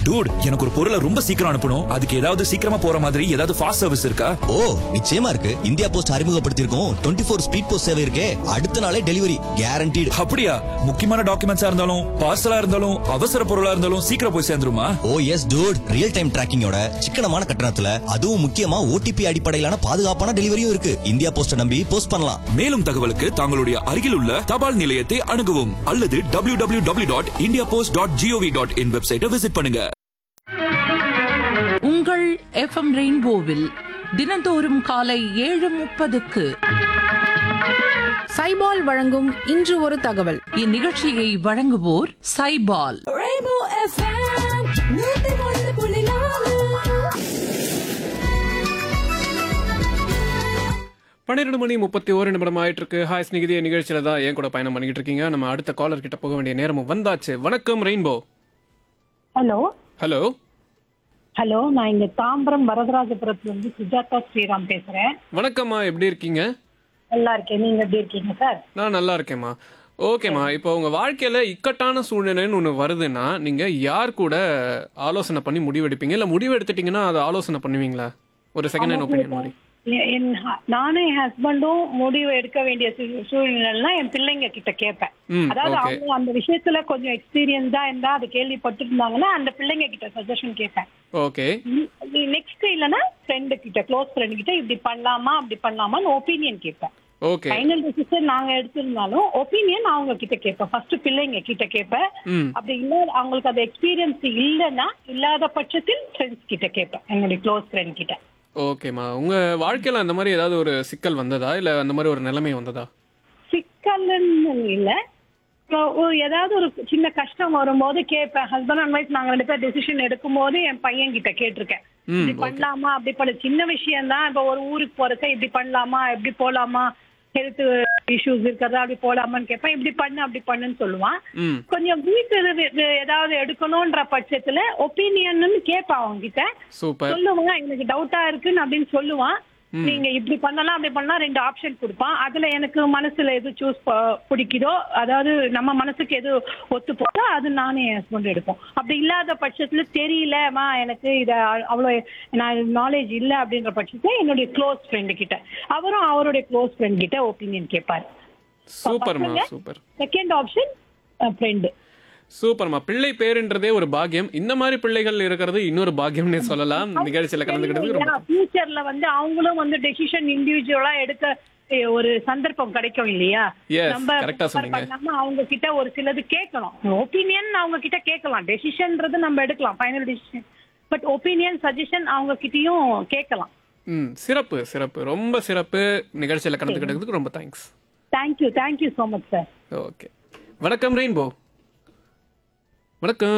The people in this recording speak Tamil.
டூட் எனக்கு ஒரு பொருளை ரொம்ப சீக்கிரம் அனுப்பணும் அதுக்கு ஏதாவது சீக்கிரமா போற மாதிரி ஏதாவது ஃபாஸ்ட் சர்வீஸ் இருக்கா ஓ நிச்சயமா இருக்கு இந்தியா போஸ்ட் அறிமுகப்படுத்தியிருக்கோம் டுவெண்ட்டி ஃபோர் ஸ்பீட் போஸ்ட் சேவை இருக்கே அடுத்த நாளே டெலிவரி கேரண்டீடு அப்படியா முக்கியமான டாக்குமெண்ட்ஸா இருந்தாலும் பார்சலா இருந்தாலும் அவசர பொருளா இருந்தாலும் சீக்கிரம் போய் சேர்ந்துருமா ஓ எஸ் டூட் ரியல் டைம் டிராக்கிங்கோட சிக்கனமான கட்டணத்துல அதுவும் முக்கியமா ஓடிபி அடிப்படையிலான பாதுகாப்பான டெலிவரியும் இருக்கு இந்தியா போஸ்ட நம்பி போஸ்ட் பண்ணலாம் மேலும் தகவலுக்கு தங்களுடைய அருகில் உள்ள தபால் நிலையத்தை அணுகவும் அல்லது W W W dot India post dot GOV dot in வெப்சைட்டை விசிட் பண்ணுங்க உங்கள் எஃப்எம் ரெயின்போவில் தினந்தோறும் காலை ஏழு முப்பதுக்கு சைபால் வழங்கும் இன்று ஒரு தகவல் இந்நிகழ்ச்சியை வழங்குவோர் சைபால் Rainbow FM, நூத்தி ஒன்று புள்ளி நாலு. பன்னிரெண்டு மணி முப்பத்தி ஒரு நிமிடம் ஆயிட்டு இருக்கு ஹாய் ஸ்நிகிதிய நிகழ்ச்சியில தான் என் கூட பயணம் பண்ணிட்டு இருக்கீங்க நம்ம அடுத்த காலர் கிட்ட போக வேண்டிய நேரமும் வந்தாச்சு வணக்கம் ரெயின்போ ஹலோ ஹலோ ஹலோ நான் இங்க தாம்பரம் வரதராஜபுரத்துல இருந்து சுஜாதா ஸ்ரீராம் பேசுறேன் வணக்கம்மா எப்படி இருக்கீங்க நல்லா இருக்கேன் நீங்க எப்படி இருக்கீங்க சார் நான் நல்லா இருக்கேம்மா ஓகேம்மா இப்போ உங்க வாழ்க்கையில இக்கட்டான சூழ்நிலைன்னு ஒன்று வருதுன்னா நீங்க யார் கூட ஆலோசனை பண்ணி முடிவெடுப்பீங்க இல்ல முடிவு எடுத்துட்டீங்கன்னா அதை ஆலோசனை பண்ணுவீங்களா ஒரு செகண்ட் ஹேண்ட் ஒப்பீனியன் மாதிரி எ- என் ஹ- நானும் என் ஹஸ்பண்டும் முடிவு எடுக்க வேண்டிய சூ- சூழ்நிலைனா என் பிள்ளைங்க கிட்ட கேட்பேன் ம், அதாவது okay. அவங்க அந்த விஷயத்துல கொஞ்சம் எக்ஸ்பீரியன்ஸா இருந்தா அது கேள்விப்பட்டு இருந்தாங்கன்னா அந்த பிள்ளைங்க கிட்ட சஜஷன் கேட்பேன் ஓகே நெக்ஸ்ட் இல்லைன்னா ஃப்ரெண்டு கிட்ட க்ளோஸ் ஃப்ரெண்ட் கிட்ட இப்படி பண்ணலாமா அப்படி பண்ணலாமான்னு ஒப்பீனியன் கேட்பேன் ஓகே ஃபைனல் டிசிஷன் நாங்க எடுத்திருந்தாலும் ஒப்பீனியன் அவங்க கிட்ட கேட்பேன் ஃபர்ஸ்ட் பிள்ளைங்க கிட்ட கேட்பேன் ம் அப்படி இல்ல அவங்களுக்கு அது எக்ஸ்பீரியன்ஸ் இல்லைன்னா இல்லாத பட்சத்தில் ஃப்ரெண்ட்ஸ் கிட்ட கேட்பேன் என்னுடைய க்ளோஸ் ஃப்ரெண்ட் கிட்ட ஓகேம்மா உங்க வாழ்க்கையில அந்த மாதிரி ஏதாவது ஒரு சிக்கல் வந்ததா இல்ல அந்த மாதிரி ஒரு நிலைமை வந்ததா சிக்கல்னு இல்ல இப்போ ஒரு- ஏதாவது ஒரு சின்ன கஷ்டம் வரும்போது கேட்பேன் ஹஸ்பண்ட் அண்ட் ஒய்ஃப் நாங்க ரெண்டு பேர் டெசிஷன் எடுக்கும் போது என் பையன் கிட்ட கேட்டிருக்கேன் ம், இப்படி okay. பண்ணலாமா அப்படி பண்ண சின்ன விஷயம் தான் இப்போ ஒரு ஊருக்கு போறதுக்கு இப்படி பண்ணலாமா எப்படி போலாமா ஹெல்த் இஷ்யூஸ் இருக்கிறதா அப்படி போலாமான்னு கேட்பேன் இப்படி பண்ணு அப்படி பண்ணுன்னு சொல்லுவான் ம் கொஞ்சம் வீட்டு இது- இது ஏதாவது எடுக்கணும்ன்ற பட்சத்துல ஒப்பீனியன் கேட்பான் அவங்க கிட்ட சூப்பர் சொல்லுவான் எனக்கு டவுட்டா இருக்குன்னு அப்படின்னு சொல்லுவான் நீங்க இப்படி பண்ணலாம் அப்படி பண்ணலாம் ரெண்டு ஆப்ஷன் கொடுப்பான் அதுல எனக்கு மனசுல எது சூஸ் பிடிக்குதோ அதாவது நம்ம மனசுக்கு எது ஒத்து போதோ அது நானே என் ஹஸ்பண்ட் எடுப்போம் அப்படி இல்லாத பட்சத்துல தெரியலமா எனக்கு இத அவ்வளவு நான் நாலேஜ் இல்ல அப்படின்ற பட்சத்துல என்னுடைய க்ளோஸ் ஃப்ரெண்டு கிட்ட அவரும் அவருடைய க்ளோஸ் ஃப்ரெண்ட் கிட்ட ஒப்பீனியன் கேட்பாரு சூப்பர்மா பசங்க? சூப்பர் செகண்ட் ஆப்ஷன் ஃப்ரெண்டு சூப்பர்மா பிள்ளை பேருன்றதே ஒரு பாக்கியம் இந்த மாதிரி பிள்ளைகள் இருக்கிறது இன்னொரு பாக்கியம்னே சொல்லலாம் நிகழ்ச்சியில கலந்துக்கிட்டதுக்கு ரொம்ப ஃபியூச்சர்ல வந்து அவங்களும் வந்து டெசிஷன் இண்டிவிஜுவலா எடுக்க eh, ஒரு சந்தர்ப்பம் கிடைக்கும் இல்லையா Yes, நம்ம correct ஆ சொன்னீங்க. பண்ணாம அவங்க கிட்ட ஒரு சிலது கேட்கணும் ஒப்பீனியன் அவங்க கிட்ட கேட்கலாம் டெசிஷன்ன்றது நம்ம எடுக்கலாம் final decision but opinion suggestion அவங்க கிட்டயும் கேட்கலாம் ம் சிறப்பு சிறப்பு ரொம்ப சிறப்பு நிகழ்ச்சியில கலந்துக்கிட்டதுக்கு ரொம்ப thanks thank you thank you so much sir okay வணக்கம் ரெயின்போ வணக்கம்